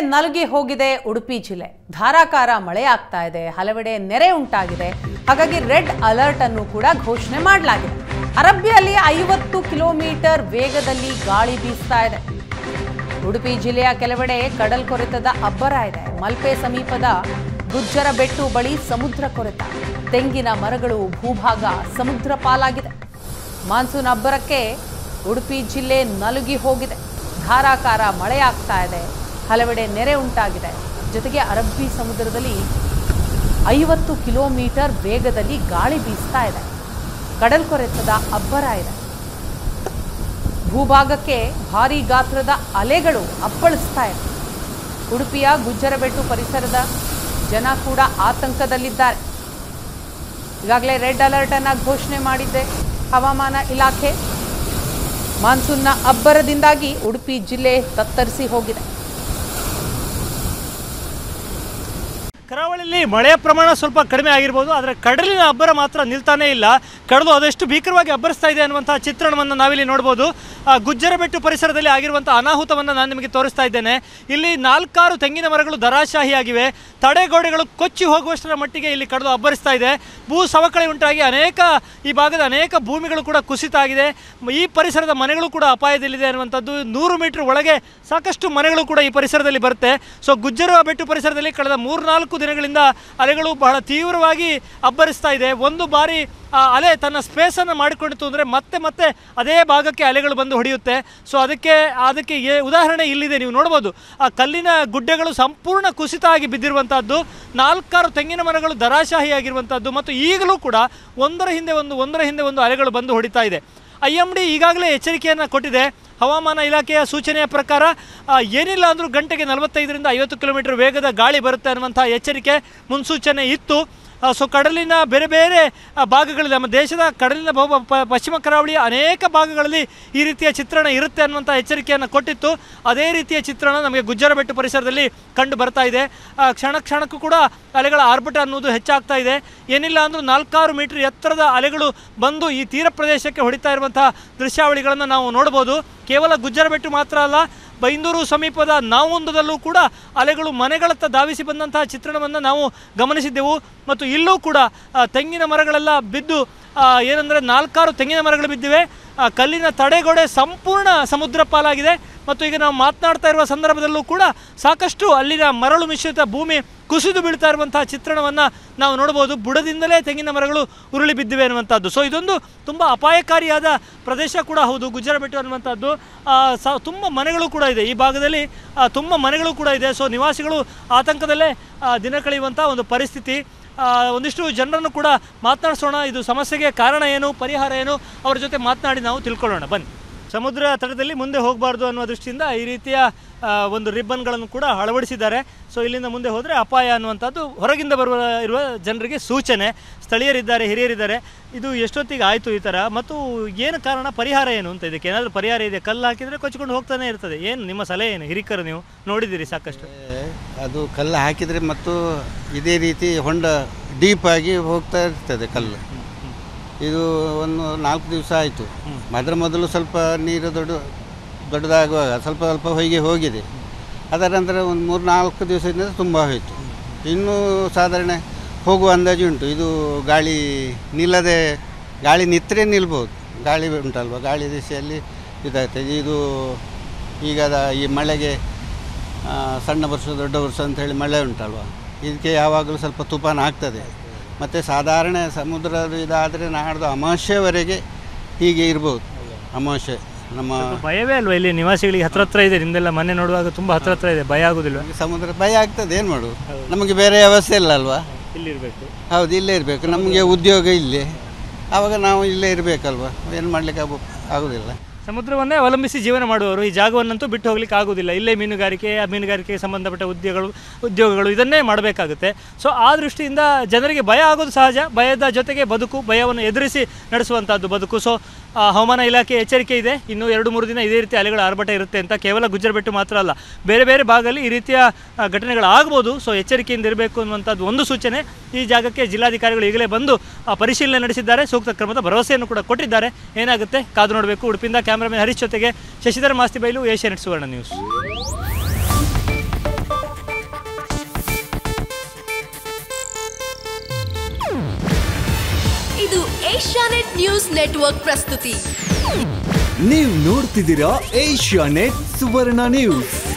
ನಲುಗಿ ಹೋಗಿದೆ ಉಡುಪಿ ಜಿಲ್ಲೆ ಧಾರಾಕಾರ ಮಳೆ ಆಗ್ತಾ ಇದೆ ಹಲವೆಡೆ ನೆರೆ ಉಂಟಾಗಿದೆ ಹಾಗಾಗಿ ರೆಡ್ ಅಲರ್ಟ್ ಅನ್ನು ಕೂಡ ಘೋಷಣೆ ಮಾಡಲಾಗಿದೆ ಅರಬ್ಬಿಯಲ್ಲಿ ಐವತ್ತು ಕಿಲೋಮೀಟರ್ ವೇಗದಲ್ಲಿ ಗಾಳಿ ಬೀಸ್ತಾ ಇದೆ ಉಡುಪಿ ಜಿಲ್ಲೆಯ ಕೆಲವೆಡೆ ಕಡಲ್ ಕೊರೆತದ ಅಬ್ಬರ ಇದೆ ಮಲ್ಪೆ ಸಮೀಪದ ಗುಜ್ಜರ ಬೆಟ್ಟು ಬಳಿ ಸಮುದ್ರ ಕೊರೆತ ತೆಂಗಿನ ಮರಗಳು ಭೂಭಾಗ ಸಮುದ್ರ ಪಾಲಾಗಿದೆ ಮಾನ್ಸೂನ್ ಅಬ್ಬರಕ್ಕೆ ಉಡುಪಿ ಜಿಲ್ಲೆ ನಲುಗಿ ಹೋಗಿದೆ ಧಾರಾಕಾರ ಮಳೆ ಆಗ್ತಾ ಇದೆ ಹಲವೆಡೆ ನೆರೆ ಉಂಟಾಗಿದೆ ಜೊತೆಗೆ ಅರಬ್ಬಿ ಸಮುದ್ರದಲ್ಲಿ ಐವತ್ತು ಕಿಲೋಮೀಟರ್ ವೇಗದಲ್ಲಿ ಗಾಳಿ ಬೀಸ್ತಾ ಇದೆ ಕಡಲ್ ಕೊರೆತದ ಅಬ್ಬರ ಇದೆ ಭೂಭಾಗಕ್ಕೆ ಭಾರೀ ಗಾತ್ರದ ಅಲೆಗಳು ಅಪ್ಪಳಿಸ್ತಾ ಇದೆ ಉಡುಪಿಯ ಗುಜ್ಜರಬೆಟ್ಟು ಪರಿಸರದ ಜನ ಕೂಡ ಆತಂಕದಲ್ಲಿದ್ದಾರೆ ಈಗಾಗಲೇ ರೆಡ್ ಅಲರ್ಟ್ ಅನ್ನ ಘೋಷಣೆ ಮಾಡಿದ್ದೆ ಹವಾಮಾನ ಇಲಾಖೆ ಮಾನ್ಸೂನ್ನ ಅಬ್ಬರದಿಂದಾಗಿ ಉಡುಪಿ ಜಿಲ್ಲೆ ತತ್ತರಿಸಿ ಹೋಗಿದೆ ಕರಾವಳಿಯಲ್ಲಿ ಮಳೆಯ ಪ್ರಮಾಣ ಸ್ವಲ್ಪ ಕಡಿಮೆ ಆಗಿರ್ಬೋದು ಆದರೆ ಕಡಲಿನ ಅಬ್ಬರ ಮಾತ್ರ ನಿಲ್ತಾನೇ ಇಲ್ಲ ಕಡಲು ಅದೆಷ್ಟು ಭೀಕರವಾಗಿ ಅಬ್ಬರಿಸ್ತಾ ಇದೆ ಅನ್ನುವಂತಹ ಚಿತ್ರಣವನ್ನು ನಾವಿಲ್ಲಿ ನೋಡ್ಬೋದು ಆ, ಗುಜ್ಜರಬೆಟ್ಟು ಪರಿಸರದಲ್ಲಿ ಆಗಿರುವಂಥ ಅನಾಹುತವನ್ನು ನಾನು ನಿಮಗೆ ತೋರಿಸ್ತಾ ಇದ್ದೇನೆ ಇಲ್ಲಿ ನಾಲ್ಕಾರು ತೆಂಗಿನ ಮರಗಳು ದರಾಶಾಹಿಯಾಗಿವೆ ತಡೆಗೋಡೆಗಳು ಕೊಚ್ಚಿ ಹೋಗುವಷ್ಟರ ಮಟ್ಟಿಗೆ ಇಲ್ಲಿ ಕಡಲು ಅಬ್ಬರಿಸ್ತಾ ಇದೆ ಭೂ ಸವಕಳಿ ಉಂಟಾಗಿ ಅನೇಕ ಈ ಭಾಗದ ಅನೇಕ ಭೂಮಿಗಳು ಕೂಡ ಕುಸಿತ ಆಗಿದೆ ಮ- ಈ ಪರಿಸರದ ಮನೆಗಳು ಕೂಡ ಅಪಾಯದಲ್ಲಿದೆ ಅನ್ನುವಂಥದ್ದು ನೂರು ಮೀಟರ್ ಒಳಗೆ ಸಾಕಷ್ಟು ಮನೆಗಳು ಕೂಡ ಈ ಪರಿಸರದಲ್ಲಿ ಬರುತ್ತೆ ಸೊ ಗುಜ್ಜರ ಬೆಟ್ಟು ಪರಿಸರದಲ್ಲಿ ಕಳೆದ ಮೂರ್ನಾಲ್ಕು ದಿನಗಳಿಂದ ಅಲೆಗಳು ಬಹಳ ತೀವ್ರವಾಗಿ ಅಬ್ಬರಿಸ್ತಾ ಇದೆ ಒಂದು ಬಾರಿ ಆ ಅಲೆ ತನ್ನ ಸ್ಪೇಸನ್ನು ಮಾಡಿಕೊಂಡಿತು ಅಂದರೆ ಮತ್ತೆ ಮತ್ತೆ ಅದೇ ಭಾಗಕ್ಕೆ ಅಲೆಗಳು ಬಂದು ಹೊಡೆಯುತ್ತೆ ಸೊ ಅದಕ್ಕೆ ಅದಕ್ಕೆ ಏ ಉದಾಹರಣೆ ಇಲ್ಲಿದೆ ನೀವು ನೋಡ್ಬೋದು ಆ ಕಲ್ಲಿನ ಗುಡ್ಡೆಗಳು ಸಂಪೂರ್ಣ ಕುಸಿತ ಆಗಿ ಬಿದ್ದಿರುವಂಥದ್ದು ನಾಲ್ಕಾರು ತೆಂಗಿನ ಮರಗಳು ದರಾಶಾಹಿಯಾಗಿರುವಂಥದ್ದು ಮತ್ತು ಈಗಲೂ ಕೂಡ ಒಂದರ ಹಿಂದೆ ಒಂದು ಒಂದರ ಹಿಂದೆ ಒಂದು ಅಲೆಗಳು ಬಂದು ಹೊಡಿತಾ ಇದೆ ಐ ಎಮ್ ಡಿ ಈಗಾಗಲೇ ಎಚ್ಚರಿಕೆಯನ್ನು ಕೊಟ್ಟಿದೆ ಹವಾಮಾನ ಇಲಾಖೆಯ ಸೂಚನೆಯ ಪ್ರಕಾರ ಆ, ಏನಿಲ್ಲ ಅಂದರೂ ಗಂಟೆಗೆ ನಲವತ್ತೈದರಿಂದ ಐವತ್ತು ಕಿಲೋಮೀಟರ್ ವೇಗದ ಗಾಳಿ ಬರುತ್ತೆ ಅನ್ನುವಂಥ ಎಚ್ಚರಿಕೆ ಮುನ್ಸೂಚನೆ ಇತ್ತು ಆ, ಸೊ ಕಡಲಿನ ಬೇರೆ ಬೇರೆ ಆ, ಭಾಗಗಳಲ್ಲಿ ನಮ್ಮ ದೇಶದ ಕಡಲಿನ ಬಹು ಪ- ಪಶ್ಚಿಮ ಕರಾವಳಿಯ ಅನೇಕ ಭಾಗಗಳಲ್ಲಿ ಈ ರೀತಿಯ ಚಿತ್ರಣ ಇರುತ್ತೆ ಅನ್ನುವಂಥ ಎಚ್ಚರಿಕೆಯನ್ನು ಕೊಟ್ಟಿತ್ತು ಅದೇ ರೀತಿಯ ಚಿತ್ರಣ ನಮಗೆ ಗುಜ್ಜರಬೆಟ್ಟು ಪರಿಸರದಲ್ಲಿ ಕಂಡು ಬರ್ತಾ ಇದೆ ಆ, ಕ್ಷಣ ಕ್ಷಣಕ್ಕೂ ಕೂಡ ಅಲೆಗಳ ಆರ್ಭಟ ಅನ್ನೋದು ಹೆಚ್ಚಾಗ್ತಾ ಇದೆ ಏನಿಲ್ಲ ಅಂದರೂ ನಾಲ್ಕಾರು ಮೀಟರ್ ಎತ್ತರದ ಅಲೆಗಳು ಬಂದು ಈ ತೀರ ಪ್ರದೇಶಕ್ಕೆ ಹೊಡಿತಾ ಇರುವಂತಹ ದೃಶ್ಯಾವಳಿಗಳನ್ನು ನಾವು ನೋಡ್ಬೋದು ಕೇವಲ ಗುಜ್ಜರಬೆಟ್ಟು ಮಾತ್ರ ಅಲ್ಲ ಬೈಂದೂರು ಸಮೀಪದ ನಾವೊಂದದಲ್ಲೂ ಕೂಡ ಅಲೆಗಳು ಮನೆಗಳತ್ತ ಧಾವಿಸಿ ಬಂದಂತಹ ಚಿತ್ರಣವನ್ನು ನಾವು ಗಮನಿಸಿದ್ದೆವು ಮತ್ತು ಇಲ್ಲೂ ಕೂಡ ಆ, ತೆಂಗಿನ ಮರಗಳೆಲ್ಲ ಬಿದ್ದು ಆ, ಏನಂದರೆ ನಾಲ್ಕಾರು ತೆಂಗಿನ ಮರಗಳು ಬಿದ್ದಿವೆ ಆ, ಕಲ್ಲಿನ ತಡೆಗೋಡೆ ಸಂಪೂರ್ಣ ಸಮುದ್ರ ಪಾಲಾಗಿದೆ ಮತ್ತು ಈಗ ನಾವು ಮಾತನಾಡ್ತಾ ಇರುವ ಸಂದರ್ಭದಲ್ಲೂ ಕೂಡ ಸಾಕಷ್ಟು ಅಲ್ಲಿನ ಮರಳು ಮಿಶ್ರಿತ ಭೂಮಿ ಕುಸಿದು ಬೀಳ್ತಾ ಇರುವಂತಹ ಚಿತ್ರಣವನ್ನು ನಾವು ನೋಡ್ಬೋದು ಬುಡದಿಂದಲೇ ತೆಂಗಿನ ಮರಗಳು ಉರುಳಿ ಬಿದ್ದಿವೆ ಅನ್ನುವಂಥದ್ದು ಸೊ ಇದೊಂದು ತುಂಬ ಅಪಾಯಕಾರಿಯಾದ ಪ್ರದೇಶ ಕೂಡ ಹೌದು ಗುಜ್ಜರಬೆಟ್ಟು ಅನ್ನುವಂಥದ್ದು ಆ, ಸ ತುಂಬ ಮನೆಗಳು ಕೂಡ ಇದೆ ಈ ಭಾಗದಲ್ಲಿ ಆ, ತುಂಬ ಮನೆಗಳು ಕೂಡ ಇದೆ ಸೊ ನಿವಾಸಿಗಳು ಆತಂಕದಲ್ಲೇ ಆ, ದಿನ ಕಳೆಯುವಂಥ ಒಂದು ಪರಿಸ್ಥಿತಿ ಆ, ಒಂದಿಷ್ಟು ಜನರನ್ನು ಕೂಡ ಮಾತನಾಡಿಸೋಣ ಇದು ಸಮಸ್ಯೆಗೆ ಕಾರಣ ಏನು ಪರಿಹಾರ ಏನು ಅವ್ರ ಜೊತೆ ಮಾತನಾಡಿ ನಾವು ತಿಳ್ಕೊಳ್ಳೋಣ ಬನ್ನಿ ಸಮುದ್ರ ತಟದಲ್ಲಿ ಮುಂದೆ ಹೋಗಬಾರ್ದು ಅನ್ನೋ ದೃಷ್ಟಿಯಿಂದ ಈ ರೀತಿಯ ಆ, ಒಂದು ರಿಬ್ಬನ್ಗಳನ್ನು ಕೂಡ ಅಳವಡಿಸಿದ್ದಾರೆ ಸೊ ಇಲ್ಲಿಂದ ಮುಂದೆ ಹೋದರೆ ಅಪಾಯ ಅನ್ನುವಂಥದ್ದು ಹೊರಗಿಂದ ಬರುವ ಇರುವ ಜನರಿಗೆ ಸೂಚನೆ ಸ್ಥಳೀಯರಿದ್ದಾರೆ ಹಿರಿಯರಿದ್ದಾರೆ ಇದು ಎಷ್ಟೊತ್ತಿಗೆ ಆಯಿತು ಈ ಥರ ಮತ್ತು ಏನು ಕಾರಣ ಪರಿಹಾರ ಏನು ಅಂತ ಇದಕ್ಕೆ ಏನಾದರೂ ಪರಿಹಾರ ಇದೆ ಕಲ್ಲು ಹಾಕಿದರೆ ಕೊಚ್ಕೊಂಡು ಹೋಗ್ತಾನೆ ಇರ್ತದೆ ಏನು ನಿಮ್ಮ ಸಲಹೆ ಏನು ಹಿರಿಕರು ನೀವು ನೋಡಿದ್ದೀರಿ ಸಾಕಷ್ಟು ಅದು ಕಲ್ಲು ಹಾಕಿದರೆ ಮತ್ತು ಇದೇ ರೀತಿ ಹೊಂಡ ಡೀಪ್ ಆಗಿ ಹೋಗ್ತಾ ಇರ್ತದೆ ಕಲ್ಲು ಇದು ಒಂದು ನಾಲ್ಕು ದಿವಸ ಆಯಿತು ಅದರ ಮೊದಲು ಸ್ವಲ್ಪ ನೀರು ದೊಡ್ಡ ದೊಡ್ಡದಾಗುವಾಗ ಸ್ವಲ್ಪ ಸ್ವಲ್ಪ ಹೊಯ್ಗೆ ಹೋಗಿದೆ ಅದರ ನಂತರ ಒಂದು ಮೂರು ನಾಲ್ಕು ದಿವಸದಿಂದ ತುಂಬ ಹೋಯಿತು ಇನ್ನೂ ಸಾಧಾರಣ ಹೋಗುವ ಅಂದಾಜು ಉಂಟು ಇದು ಗಾಳಿ ನಿಲ್ಲದೆ ಗಾಳಿ ನಿತ್ತರೆ ನಿಲ್ಬೋದು ಗಾಳಿ ಉಂಟಲ್ವ ಗಾಳಿ ದಿಸೆಯಲ್ಲಿ ಇದಾಗ್ತದೆ ಇದು ಈಗ ದ- ಈ ಮಳೆಗೆ ಆ, ಸಣ್ಣ ವರ್ಷ ದೊಡ್ಡ ವರ್ಷ ಅಂತ ಹೇಳಿ ಮಳೆ ಉಂಟಲ್ವ ಇದಕ್ಕೆ ಯಾವಾಗಲೂ ಸ್ವಲ್ಪ ತುಫಾನ್ ಆಗ್ತದೆ ಮತ್ತು ಸಾಧಾರಣ ಸಮುದ್ರದ ಇದಾದರೆ ನಾಡ್ದು ಅಮಾವಾಸ್ಯೆವರೆಗೆ ಹೀಗೆ ಇರ್ಬೋದು ಅಮಾವಾಸ್ಯೆ ನಮ್ಮ ಭಯವೇ ಅಲ್ವಾ ಇಲ್ಲಿ ನಿವಾಸಿಗಳಿಗೆ ಹತ್ರ ಹತ್ರ ಇದೆ ನಿಮ್ದೆಲ್ಲ ಮನೆ ನೋಡುವಾಗ ತುಂಬ ಹತ್ರ ಹತ್ರ ಇದೆ ಭಯ ಆಗೋದಿಲ್ವಾ ಸಮುದ್ರ ಭಯ ಆಗ್ತದೆ ಏನು ಮಾಡೋದು ನಮಗೆ ಬೇರೆ ವ್ಯವಸ್ಥೆ ಇಲ್ಲ ಅಲ್ವಾ ಇಲ್ಲಿರಬೇಕು ಹೌದು ಇಲ್ಲೇ ಇರಬೇಕು ನಮಗೆ ಉದ್ಯೋಗ ಇಲ್ಲೇ ಆವಾಗ ನಾವು ಇಲ್ಲೇ ಇರಬೇಕಲ್ವ ಏನು ಮಾಡಲಿಕ್ಕೆ ಆಗೋ ಆಗೋದಿಲ್ಲ ಸಮುದ್ರವನ್ನೇ ಅವಲಂಬಿಸಿ ಜೀವನ ಮಾಡುವವರು ಈ ಜಾಗವನ್ನಂತೂ ಬಿಟ್ಟು ಹೋಗ್ಲಿಕ್ಕೆ ಆಗೋದಿಲ್ಲ ಇಲ್ಲೇ ಮೀನುಗಾರಿಕೆ ಆ ಮೀನುಗಾರಿಕೆಗೆ ಸಂಬಂಧಪಟ್ಟ ಉದ್ಯೋಗಗಳು ಉದ್ಯೋಗಗಳು ಇದನ್ನೇ ಮಾಡಬೇಕಾಗುತ್ತೆ ಸೊ ಆ ದೃಷ್ಟಿಯಿಂದ ಜನರಿಗೆ ಭಯ ಆಗೋದು ಸಹಜ ಭಯದ ಜೊತೆಗೆ ಬದುಕು ಭಯವನ್ನು ಎದುರಿಸಿ ನಡೆಸುವಂಥದ್ದು ಬದುಕು ಸೊ ಆ, ಹವಾಮಾನ ಇಲಾಖೆ ಎಚ್ಚರಿಕೆ ಇದೆ ಇನ್ನು ಎರಡು ಮೂರು ದಿನ ಇದೇ ರೀತಿ ಅಲೆಗಳ ಆರ್ಭಟ ಇರುತ್ತೆ ಅಂತ ಕೇವಲ ಗುಜ್ಜರಬೆಟ್ಟು ಮಾತ್ರ ಅಲ್ಲ ಬೇರೆ ಬೇರೆ ಭಾಗದಲ್ಲಿ ಈ ರೀತಿಯ ಆ, ಘಟನೆಗಳು ಆಗ್ಬೋದು ಸೊ ಎಚ್ಚರಿಕೆಯಿಂದ ಇರಬೇಕು ಅನ್ನುವಂಥದ್ದು ಒಂದು ಸೂಚನೆ ಈ ಜಾಗಕ್ಕೆ ಜಿಲ್ಲಾಧಿಕಾರಿಗಳು ಈಗಲೇ ಬಂದು ಆ, ಪರಿಶೀಲನೆ ನಡೆಸಿದ್ದಾರೆ ಸೂಕ್ತ ಕ್ರಮದ ಭರವಸೆಯನ್ನು ಕೂಡ ಕೊಟ್ಟಿದ್ದಾರೆ ಏನಾಗುತ್ತೆ ಕಾದು ನೋಡಬೇಕು ಉಡುಪಿಯಿಂದ ಕ್ಯಾಮ್ರಾಮನ್ ಹರೀಶ್ ಜೊತೆಗೆ ಶಶಿಧರ ಮಾಸ್ತಿ ಬೈಲು ಏಷ್ಯಾನೆಟ್ ಸುವರ್ಣ ನ್ಯೂಸ್ ಇದು ಏಷ್ಯಾನೆಟ್ ನ್ಯೂಸ್ ನೆಟ್ವರ್ಕ್ ಪ್ರಸ್ತುತಿ ನೀವು ನೋಡ್ತಿದ್ದೀರಾ ಏಷ್ಯಾ ನೆಟ್ ಸುವರ್ಣ ನ್ಯೂಸ್